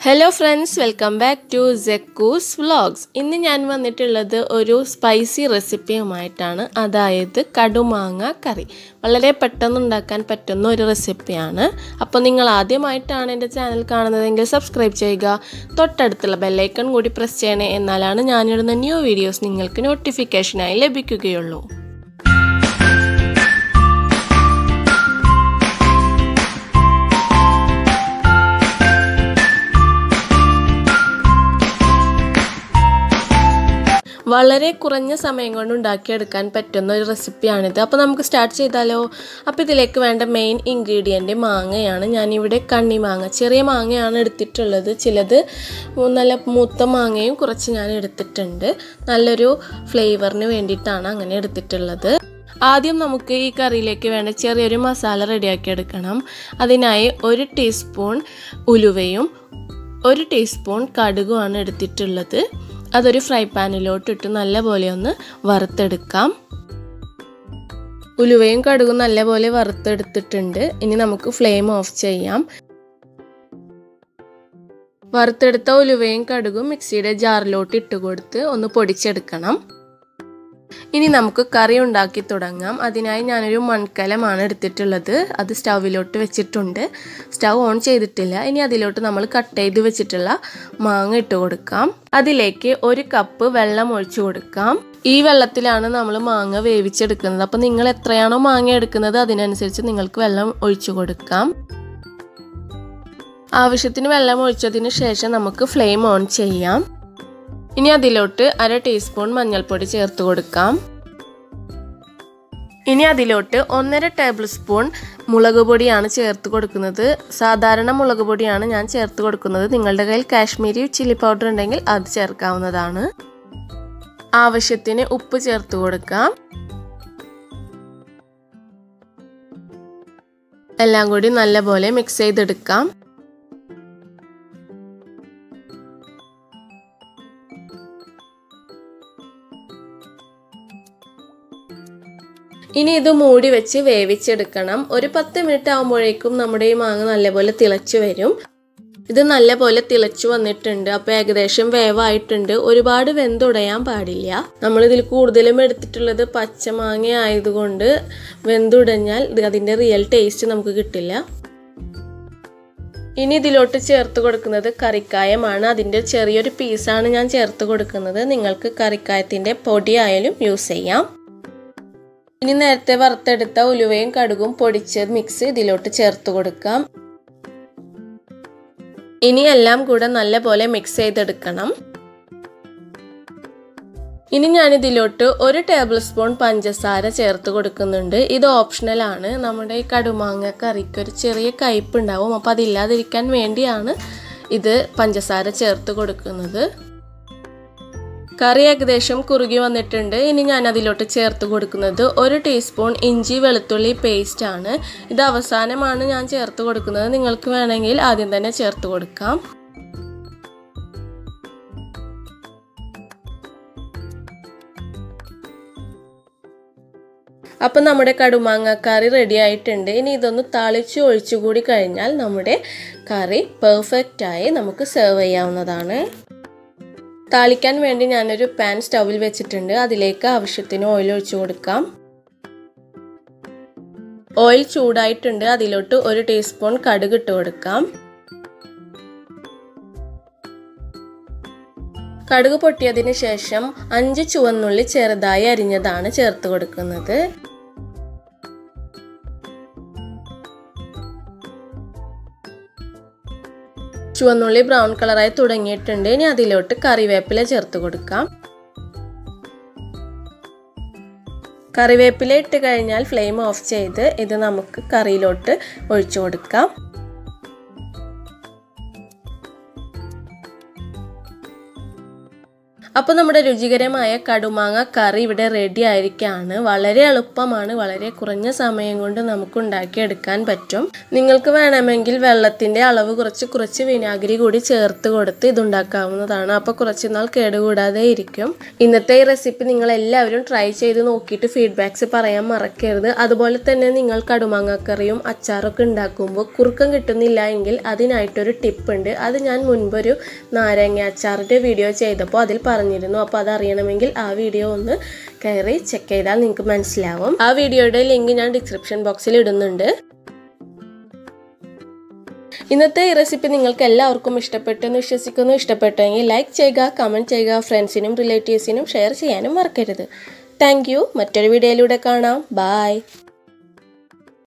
hello friends welcome back to Jekku's vlogs ഇന്ന് ഞാൻ വന്നിട്ടുള്ളത് ഒരു സ്പൈസി റെസിപ്പിയുമായിട്ടാണ് അതായത് കടുമാങ്ങ കറി വളരെ പെട്ടെന്ന് ഉണ്ടാക്കാൻ പറ്റുന്ന ഒരു റെസിപ്പിയാണ് അപ്പോൾ നിങ്ങൾ ആദ്യമായിട്ടാണ് എൻ്റെ ചാനൽ കാണുന്നതെങ്കിൽ സബ്സ്ക്രൈബ് ചെയ്യുക തൊട്ടടുത്തുള്ള ബെല്ലൈക്കൺ കൂടി പ്രസ് ചെയ്യണേ എന്നാലാണ് ഞാനിടുന്ന ന്യൂ വീഡിയോസ് നിങ്ങൾക്ക് നോട്ടിഫിക്കേഷനായി ലഭിക്കുകയുള്ളൂ വളരെ കുറഞ്ഞ സമയം കൊണ്ട് ഉണ്ടാക്കിയെടുക്കാൻ പറ്റുന്ന ഒരു റെസിപ്പിയാണിത് അപ്പോൾ നമുക്ക് സ്റ്റാർട്ട് ചെയ്താലോ അപ്പോൾ ഇതിലേക്ക് വേണ്ട മെയിൻ ഇൻഗ്രീഡിയൻറ്റ് മാങ്ങയാണ് ഞാനിവിടെ കണ്ണി മാങ്ങ ചെറിയ മാങ്ങയാണ് എടുത്തിട്ടുള്ളത് ചിലത് നല്ല മൂത്ത മാങ്ങയും കുറച്ച് ഞാൻ എടുത്തിട്ടുണ്ട് നല്ലൊരു ഫ്ലേവറിന് വേണ്ടിയിട്ടാണ് അങ്ങനെ എടുത്തിട്ടുള്ളത് ആദ്യം നമുക്ക് ഈ കറിയിലേക്ക് വേണ്ട ചെറിയൊരു മസാല റെഡിയാക്കി എടുക്കണം അതിനായി ഒരു ടീസ്പൂൺ ഉലുവയും ഒരു ടീസ്പൂൺ കടുകുമാണ് എടുത്തിട്ടുള്ളത് അതൊരു ഫ്രൈ പാനിലോട്ട് ഇട്ട് നല്ലപോലെ ഒന്ന് വറുത്തെടുക്കാം ഉലുവയും കടുകും നല്ലപോലെ വറുത്തെടുത്തിട്ടുണ്ട് ഇനി നമുക്ക് ഫ്ലെയിം ഓഫ് ചെയ്യാം വറുത്തെടുത്ത ഉലുവയും കടുകും മിക്സിയുടെ ജാറിലോട്ട് ഇട്ട് കൊടുത്ത് ഒന്ന് പൊടിച്ചെടുക്കണം ഇനി നമുക്ക് കറി ഉണ്ടാക്കി തുടങ്ങാം അതിനായി ഞാനൊരു മൺകലമാണ് എടുത്തിട്ടുള്ളത് അത് സ്റ്റൗവിലോട്ട് വെച്ചിട്ടുണ്ട് സ്റ്റൗ ഓൺ ചെയ്തിട്ടില്ല ഇനി അതിലോട്ട് നമ്മൾ കട്ട് ചെയ്ത് വെച്ചിട്ടുള്ള മാങ്ങ ഇട്ട് കൊടുക്കാം അതിലേക്ക് ഒരു കപ്പ് വെള്ളം ഒഴിച്ചു കൊടുക്കാം ഈ വെള്ളത്തിലാണ് നമ്മൾ മാങ്ങ വേവിച്ചെടുക്കുന്നത് അപ്പോൾ നിങ്ങൾ എത്രയാണോ മാങ്ങ എടുക്കുന്നത് അതിനനുസരിച്ച് നിങ്ങൾക്ക് വെള്ളം ഒഴിച്ചു കൊടുക്കാം ആവശ്യത്തിന് വെള്ളം ഒഴിച്ചതിന് ശേഷം നമുക്ക് ഫ്ലെയിം ഓൺ ചെയ്യാം ഇനി അതിലോട്ട് അര ടീസ്പൂൺ മഞ്ഞൾപ്പൊടി ചേർത്ത് കൊടുക്കാം ഇനി അതിലോട്ട് ഒന്നര ടേബിൾ സ്പൂൺ മുളക് പൊടിയാണ് ചേർത്ത് കൊടുക്കുന്നത് സാധാരണ മുളക് പൊടിയാണ് ഞാൻ ചേർത്ത് കൊടുക്കുന്നത് നിങ്ങളുടെ കയ്യിൽ കാശ്മീരി ചില്ലി പൗഡർ ഉണ്ടെങ്കിൽ അത് ചേർക്കാവുന്നതാണ് ആവശ്യത്തിന് ഉപ്പ് ചേർത്ത് കൊടുക്കാം എല്ലാം കൂടി നല്ലപോലെ മിക്സ് ചെയ്തെടുക്കാം ഇനി ഇത് മൂടി വെച്ച് വേവിച്ചെടുക്കണം ഒരു പത്ത് മിനിറ്റ് ആകുമ്പോഴേക്കും നമ്മുടെ ഈ മാങ്ങ നല്ലപോലെ തിളച്ചു വരും ഇത് നല്ലപോലെ തിളച്ചു വന്നിട്ടുണ്ട് അപ്പോൾ ഏകദേശം വേവായിട്ടുണ്ട് ഒരുപാട് വെന്തുടയാൻ പാടില്ല നമ്മൾ ഇതിൽ കൂടുതലും എടുത്തിട്ടുള്ളത് പച്ചമാങ്ങ ആയതുകൊണ്ട് വെന്തുടഞ്ഞാൽ അതിൻ്റെ റിയൽ ടേസ്റ്റ് നമുക്ക് കിട്ടില്ല ഇനി ഇതിലോട്ട് ചേർത്ത് കൊടുക്കുന്നത് കറിക്കായമാണ് അതിൻ്റെ ചെറിയൊരു പീസാണ് ഞാൻ ചേർത്ത് കൊടുക്കുന്നത് നിങ്ങൾക്ക് കറിക്കായത്തിൻ്റെ പൊടിയായാലും യൂസ് ചെയ്യാം ഇനി നേരത്തെ വറുത്തെടുത്ത ഉലുവയും കടുകും പൊടിച്ച് മിക്സ് ഇതിലോട്ട് ചേർത്ത് കൊടുക്കാം ഇനി എല്ലാം കൂടെ നല്ലപോലെ മിക്സ് ചെയ്തെടുക്കണം ഇനി ഞാൻ ഇതിലോട്ട് ഒരു ടേബിൾ സ്പൂൺ പഞ്ചസാര ചേർത്ത് കൊടുക്കുന്നുണ്ട് ഇത് ഓപ്ഷണൽ ആണ് നമ്മുടെ ഈ കടുമാങ്ങ കറിക്ക് ഒരു ചെറിയ കയ്പ് ഉണ്ടാവും അപ്പോൾ അതില്ലാതിരിക്കാൻ വേണ്ടിയാണ് ഇത് പഞ്ചസാര ചേർത്ത് കൊടുക്കുന്നത് കറി ഏകദേശം കുറുകി വന്നിട്ടുണ്ട് ഇനി ഞാൻ അതിലോട്ട് ചേർത്ത് കൊടുക്കുന്നത് ഒരു ടീസ്പൂൺ ഇഞ്ചി വെളുത്തുള്ളി പേസ്റ്റ് ആണ് ഇത് അവസാനമാണ് ഞാൻ ചേർത്ത് കൊടുക്കുന്നത് നിങ്ങൾക്ക് വേണമെങ്കിൽ ആദ്യം തന്നെ ചേർത്ത് കൊടുക്കാം അപ്പം നമ്മുടെ കടുമാങ്ങ കറി റെഡി ആയിട്ടുണ്ട് ഇനി ഇതൊന്ന് താളിച്ച് ഒഴിച്ചു കൂടി കഴിഞ്ഞാൽ നമ്മുടെ കറി പെർഫെക്റ്റായി നമുക്ക് സെർവ് ചെയ്യാവുന്നതാണ് താളിക്കാൻ വേണ്ടി ഞാനൊരു പാൻ സ്റ്റൗവിൽ വെച്ചിട്ടുണ്ട് അതിലേക്ക് ആവശ്യത്തിന് ഓയിൽ ഒഴിച്ചു കൊടുക്കാം ഓയിൽ ചൂടായിട്ടുണ്ട് അതിലോട്ട് ഒരു ടീസ്പൂൺ കടുക് ഇട്ട് കൊടുക്കാം കടുക് പൊട്ടിയതിന് ശേഷം അഞ്ച് ചുവന്നുള്ളി ചെറുതായി അരിഞ്ഞതാണ് ചേർത്ത് കൊടുക്കുന്നത് ചുവന്നുള്ളി ബ്രൗൺ കളറായി തുടങ്ങിയിട്ടുണ്ട് ഇനി അതിലോട്ട് കറിവേപ്പില ചേർത്ത് കൊടുക്കാം കറിവേപ്പില ഇട്ട് കഴിഞ്ഞാൽ ഫ്ലെയിം ഓഫ് ചെയ്ത് ഇത് നമുക്ക് കറിയിലോട്ട് ഒഴിച്ചു കൊടുക്കാം അപ്പോൾ നമ്മുടെ രുചികരമായ കടുമാങ്ങ കറി ഇവിടെ റെഡി ആയിരിക്കുകയാണ് വളരെ എളുപ്പമാണ് വളരെ കുറഞ്ഞ സമയം കൊണ്ട് നമുക്ക് ഉണ്ടാക്കിയെടുക്കാൻ പറ്റും നിങ്ങൾക്ക് വേണമെങ്കിൽ വെള്ളത്തിൻ്റെ അളവ് കുറച്ച് കുറച്ച് വിനാഗിരി കൂടി ചേർത്ത് കൊടുത്ത് ഇതുണ്ടാക്കാവുന്നതാണ് അപ്പോൾ കുറച്ച് നാൾ കേടുകൂടാതെ ഇരിക്കും ഇന്നത്തെ ഈ റെസിപ്പി നിങ്ങൾ എല്ലാവരും ട്രൈ ചെയ്ത് നോക്കിയിട്ട് ഫീഡ്ബാക്ക്സ് പറയാൻ മറക്കരുത് അതുപോലെ തന്നെ നിങ്ങൾ കടുമാങ്ങക്കറിയും അച്ചാറൊക്കെ ഉണ്ടാക്കുമ്പോൾ കുറുക്കം കിട്ടുന്നില്ല എങ്കിൽ അതിനായിട്ടൊരു ടിപ്പ് ഉണ്ട് അത് ഞാൻ മുൻപൊരു നാരങ്ങ അച്ചാറിൻ്റെ വീഡിയോ ചെയ്തപ്പോൾ അതിൽ പറഞ്ഞിരുന്നു അപ്പോൾ അതറിയണമെങ്കിൽ ആ വീഡിയോ ഒന്ന് കയറി ചെക്ക് ചെയ്താൽ നിങ്ങൾക്ക് മനസ്സിലാവും ആ വീഡിയോയുടെ ലിങ്ക് ഞാൻ ഡിസ്ക്രിപ്ഷൻ ബോക്സിൽ ഇടുന്നുണ്ട് ഇന്നത്തെ ഈ റെസിപ്പി നിങ്ങൾക്ക് എല്ലാവർക്കും ഇഷ്ടപ്പെട്ടെന്ന് വിശ്വസിക്കുന്നു ഇഷ്ടപ്പെട്ടെങ്കിൽ ലൈക്ക് ചെയ്യുക കമൻറ്റ് ചെയ്യുക ഫ്രണ്ട്സിനും റിലേറ്റീവ്സിനും ഷെയർ ചെയ്യാനും മറക്കരുത് താങ്ക് യു മറ്റൊരു വീഡിയോയിലൂടെ കാണാം ബായ്